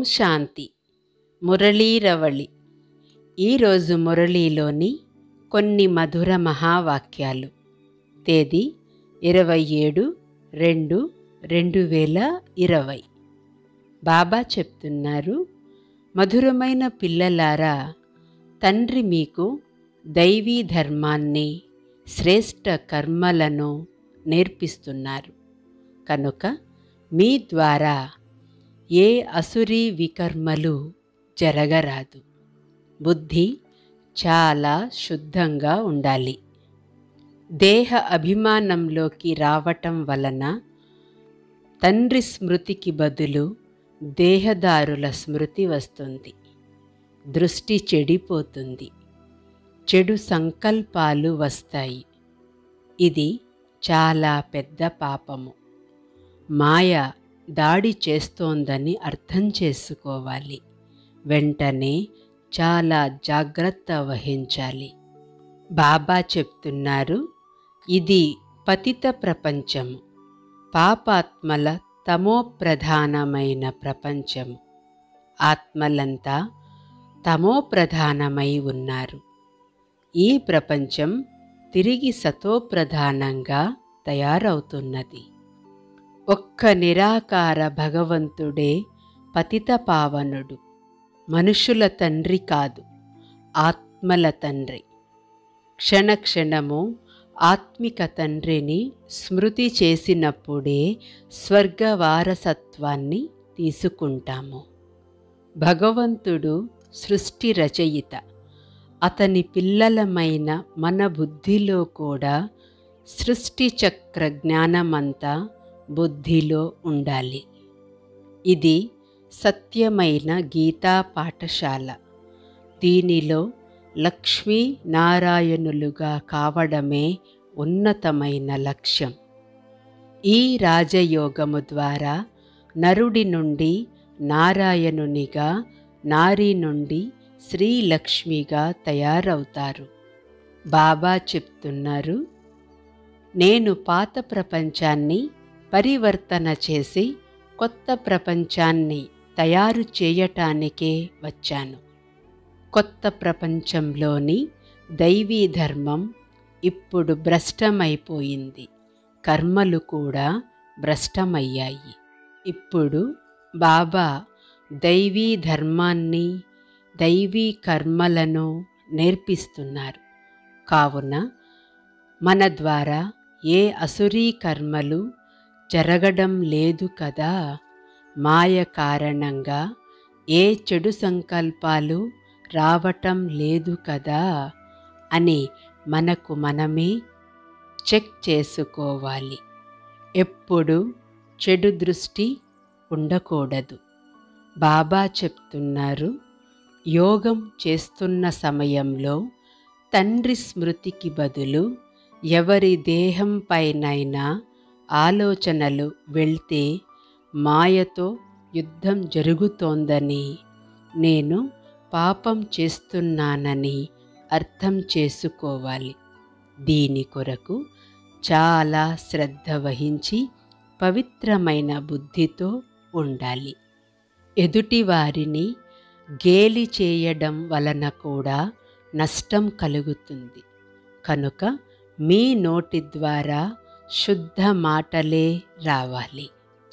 శాంతి మురళీరవళి ఈరోజు మురళీలోని కొన్ని మధుర మహావాక్యాలు తేదీ ఇరవై ఏడు రెండు రెండు వేల ఇరవై బాబా చెప్తున్నారు మధురమైన పిల్లలారా తండ్రి మీకు దైవీ ధర్మాన్ని శ్రేష్ట కర్మలను నేర్పిస్తున్నారు కనుక మీ ద్వారా ఏ అసురీ వికర్మలు జరగరాదు బుద్ధి చాలా శుద్ధంగా ఉండాలి దేహ అభిమానంలోకి రావటం వలన తండ్రి స్మృతికి బదులు దేహదారుల స్మృతి వస్తుంది దృష్టి చెడిపోతుంది చెడు సంకల్పాలు వస్తాయి ఇది చాలా పెద్ద పాపము మాయ దాడి చేస్తోందని అర్థం చేసుకోవాలి వెంటనే చాలా జాగ్రత్త వహించాలి బాబా చెప్తున్నారు ఇది పతిత ప్రపంచము పాపాత్మల తమోప్రధానమైన ప్రపంచము ఆత్మలంతా తమోప్రధానమై ఉన్నారు ఈ ప్రపంచం తిరిగి సతోప్రధానంగా తయారవుతున్నది ఒక్క నిరాకార భగవంతుడే పతిత పావనుడు మనుషుల తండ్రి కాదు ఆత్మల తండ్రి క్షణక్షణము ఆత్మిక తండ్రిని స్మృతి చేసినప్పుడే స్వర్గ వారసత్వాన్ని తీసుకుంటాము భగవంతుడు సృష్టి రచయిత అతని పిల్లలమైన మన బుద్ధిలో కూడా సృష్టి చక్ర జ్ఞానమంతా బుద్ధిలో ఉండాలి ఇది సత్యమైన గీతా పాఠశాల దీనిలో లక్ష్మీ నారాయణులుగా కావడమే ఉన్నతమైన లక్ష్యం ఈ రాజయోగము ద్వారా నరుడి నుండి నారాయణునిగా నారి నుండి శ్రీలక్ష్మిగా తయారవుతారు బాబా చెప్తున్నారు నేను పాత ప్రపంచాన్ని పరివర్తన చేసి కొత్త ప్రపంచాన్ని తయారు చేయటానికే వచ్చాను కొత్త ప్రపంచంలోని దైవీ ధర్మం ఇప్పుడు భ్రష్టమైపోయింది కర్మలు కూడా భ్రష్టమయ్యాయి ఇప్పుడు బాబా దైవీ ధర్మాన్ని దైవీ కర్మలను నేర్పిస్తున్నారు కావున మన ద్వారా ఏ అసురీ కర్మలు జరగడం లేదు కదా మాయ కారణంగా ఏ చెడు సంకల్పాలు రావటం లేదు కదా అని మనకు మనమే చెక్ చేసుకోవాలి ఎప్పుడు చెడు దృష్టి ఉండకూడదు బాబా చెప్తున్నారు యోగం చేస్తున్న సమయంలో తండ్రి స్మృతికి బదులు ఎవరి దేహంపైనైనా ఆలోచనలు వెళ్తే మాయతో యుద్ధం జరుగుతోందని నేను పాపం చేస్తున్నానని అర్థం చేసుకోవాలి దీని కొరకు చాలా శ్రద్ధ వహించి పవిత్రమైన బుద్ధితో ఉండాలి ఎదుటివారిని గేలి చేయడం వలన కూడా నష్టం కలుగుతుంది కనుక మీ నోటి ద్వారా శుద్ధ మాటలే రావాలి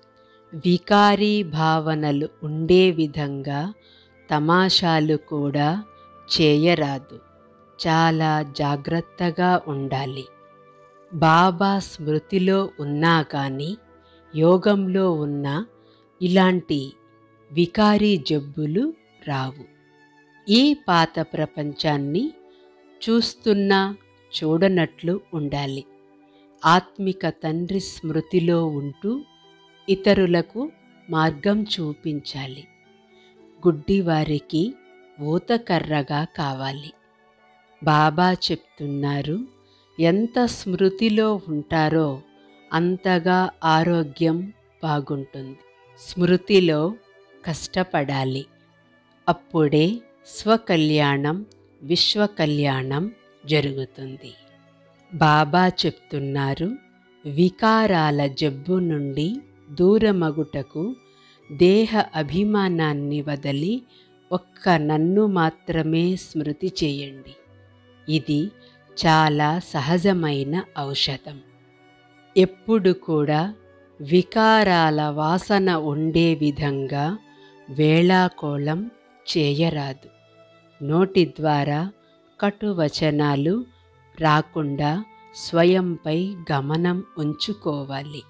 వికారీ భావనలు ఉండే విధంగా తమాషాలు కూడా చేయరాదు చాలా జాగ్రత్తగా ఉండాలి బాబా స్మృతిలో ఉన్నా కానీ యోగంలో ఉన్న ఇలాంటి వికారీ జబ్బులు రావు ఈ పాత ప్రపంచాన్ని చూస్తున్నా చూడనట్లు ఉండాలి ఆత్మిక తండ్రి స్మృతిలో ఉంటూ ఇతరులకు మార్గం చూపించాలి గుడ్డివారికి ఊతకర్రగా కావాలి బాబా చెప్తున్నారు ఎంత స్మృతిలో ఉంటారో అంతగా ఆరోగ్యం బాగుంటుంది స్మృతిలో కష్టపడాలి అప్పుడే స్వకల్యాణం విశ్వకల్యాణం జరుగుతుంది బాబా చెప్తున్నారు వికారాల జబ్బు నుండి దూరమగుటకు దేహ అభిమానాన్ని వదలి ఒక్క నన్ను మాత్రమే స్మృతి చేయండి ఇది చాలా సహజమైన ఔషధం ఎప్పుడు కూడా వికారాల వాసన ఉండే విధంగా వేళాకోళం చేయరాదు నోటి ద్వారా కటువచనాలు రాకుండా స్వయంపై గమనం ఉంచుకోవాలి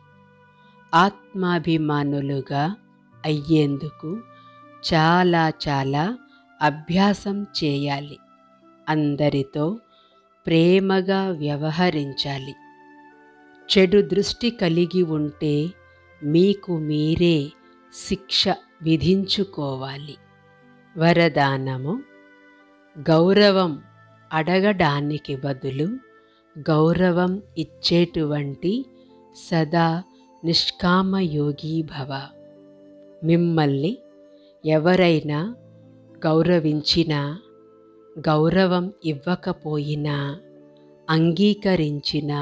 ఆత్మాభిమానులుగా అయ్యేందుకు చాలా చాలా అభ్యాసం చేయాలి అందరితో ప్రేమగా వ్యవహరించాలి చెడు దృష్టి కలిగి ఉంటే మీకు మీరే శిక్ష విధించుకోవాలి వరదానము గౌరవం అడగడానికి బదులు గౌరవం ఇచ్చేటువంటి సదా నిష్కామయోగి భవ మిమ్మల్ని ఎవరైనా గౌరవించినా గౌరవం ఇవ్వకపోయినా అంగీకరించినా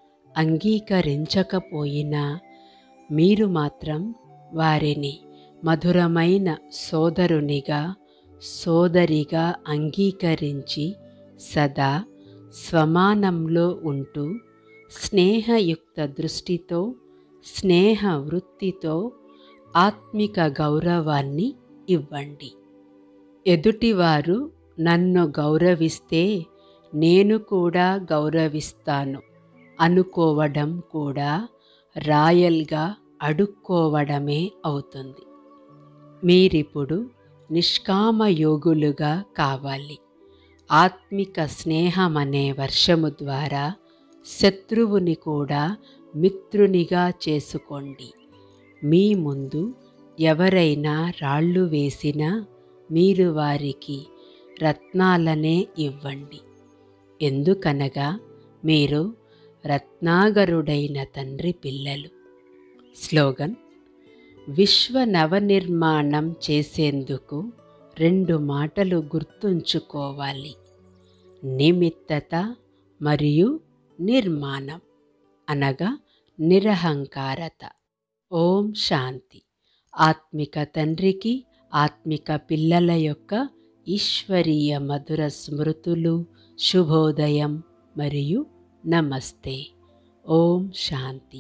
అంగీకరించకపోయినా మీరు మాత్రం వారిని మధురమైన సోదరునిగా సోదరిగా అంగీకరించి సదా స్వమానంలో ఉంటూ స్నేహయుక్త దృష్టితో స్నేహ వృత్తితో ఆత్మిక గౌరవాన్ని ఇవ్వండి ఎదుటివారు నన్ను గౌరవిస్తే నేను కూడా గౌరవిస్తాను అనుకోవడం కూడా రాయల్గా అడుక్కోవడమే అవుతుంది మీరిప్పుడు నిష్కామ యోగులుగా కావాలి ఆత్మిక స్నేహం అనే వర్షము ద్వారా శత్రువుని కూడా మిత్రునిగా చేసుకోండి మీ ముందు ఎవరైనా రాళ్ళు వేసినా మీరు వారికి రత్నాలనే ఇవ్వండి ఎందుకనగా మీరు రత్నాగరుడైన తండ్రి పిల్లలు స్లోగన్ విశ్వ నవనిర్మాణం చేసేందుకు రెండు మాటలు గుర్తుంచుకోవాలి నిమిత్తత మరియు నిర్మాణం అనగా నిరహంకారత ఓం శాంతి ఆత్మిక తండ్రికి ఆత్మిక పిల్లల యొక్క ఈశ్వరీయ మధుర స్మృతులు శుభోదయం మరియు నమస్తే ఓం శాంతి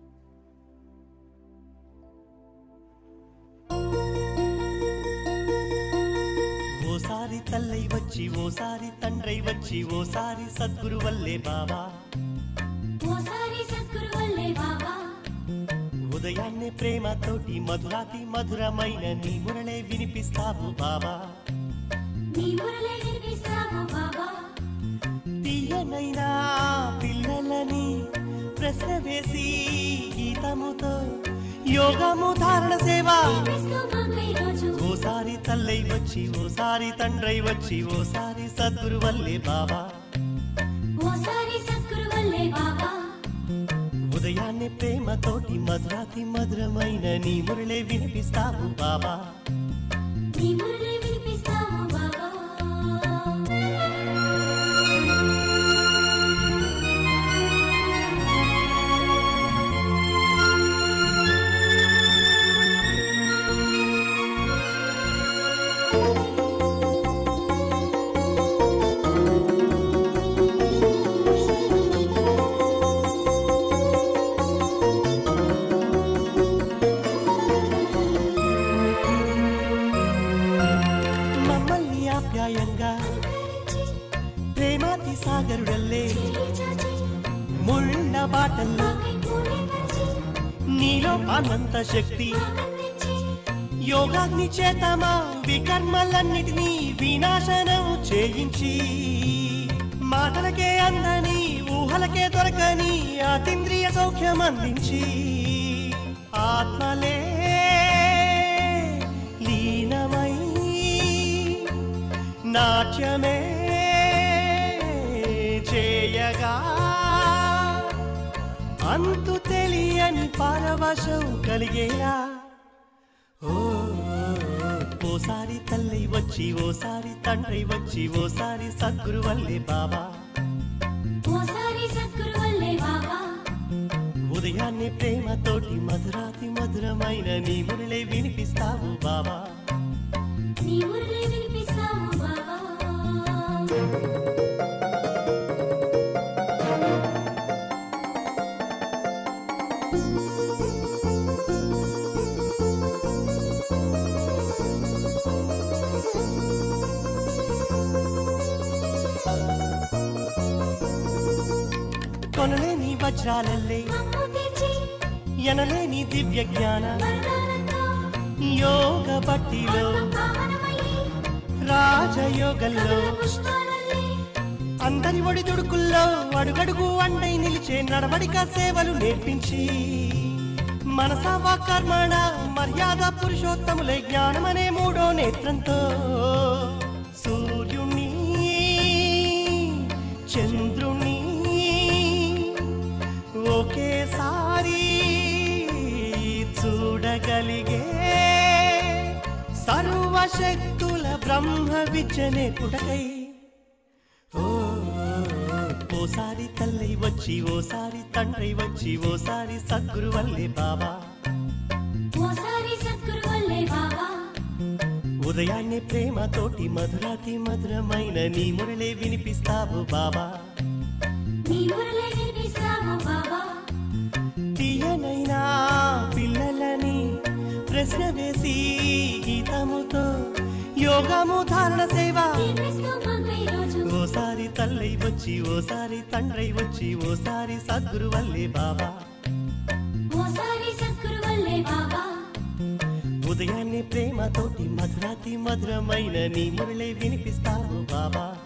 ఓసారి తల్లై వచ్చి ఓసారి తండ్రై వచ్చి ఓసారి సద్గురు వల్లే బాబా ఓసారి సద్గురు వల్లే బాబా ఉదయాన్నే ప్రేమతోటి మధురాతి మధురమైన నీ మురళే వినిపిస్తావు బాబా నీ మురళి వినిపిస్తావు బాబా తీయనైనా పిల్లలని ప్రశ్న వేసి గీతముతో యోగము ధారణ సేవ వినిపిస్తూ మాకై రోజు ఓసారి తల్లై వచ్చి ఓసారి తండ్రై వచ్చి ఓసారి సద్గురు వల్లే బాబా ఓసారి సద్గురు వల్లే బాబా ఉదయాన్నే ప్రేమతోటి మధురాతి మధురమైన నీ మురళే వినిపిస్తావు బాబా నీ మురళి వినిపిస్తావు బాబా మమ్మల్ని ఆప్యాయంగా ప్రేమాతి సాగరుడల్లే ముళ్ళ బాటల్లో మాకై పూలే పంచి నీలో అనంత శక్తి యోగాగ్ని చేతమా వికర్మలన్నిటినీ వినాశనం చేయించి మాటలకే అందని ఊహలకే దొరకని అతీంద్రియ సౌఖ్యం అందించి ఆత్మలే లీనమై నాట్యమే చేయగా అంతు తెలియని పరవశం కలిగేలా ఓ ఓసారి తల్లి వచ్చి ఓసారి తండ్రి వచ్చి ఓసారి సద్గురు వల్లే బాబా ఓసారి సద్గురు వల్లే బాబా ఉదయాన్నే ప్రేమతోటి మధురాతి మధురమైన నీ మురళే వినిపిస్తావు బాబా నీ మురళి వినిపిస్తావు బాబా కొనలేని వజ్రాలల్లే మమ్ము తెచ్చి ఎనలేని దివ్య జ్ఞాన వరదానంతో యోగ బట్టిలో పావనమయ్యి రాజయోగంలో పుష్పాలల్లే అందరి ఒడి దుడుకుల్లో అడుగడుగు అండై నిలిచే నడవడిక సేవలు నేర్పించి మనసా కర్మణ మర్యాద పురుషోత్తములే జ్ఞానమనే మూడో నేత్రంతో సూర్యుణ్ణి చంద్రుణ్ణి ఒకేసారి చూడగలిగే సర్వశక్తుల బ్రహ్మ విద్యనే పుటకై ఓ ఓసారి తల్లి వచ్చి ఓసారి తండ్రి వచ్చి ఓసారి సద్గురు వల్లే బాబా ఓసారి సద్గురు వల్లే బాబా ఉదయాన్నే ప్రేమతోటి మధురాతి మధురమైన నీ మురళే వినిపిస్తావు బాబా నీ మురళి వినిపిస్తావు బాబా తీయనైనా పిల్లలని ప్రశ్న వేసి గీతముతో యోగము ధారణ సేవ నేర్పిస్తూ మాకై రోజు ఓసారి తల్లి వచ్చి ఓసారి తండ్రి వచ్చి ఓసారి సద్గురు వల్లే బాబా ఓసారి సద్గురు వల్లే బాబా ఉదయాన్నే ప్రేమతోటి మధురాతి మధురమైన నీ మురళే వినిపిస్తావు బాబా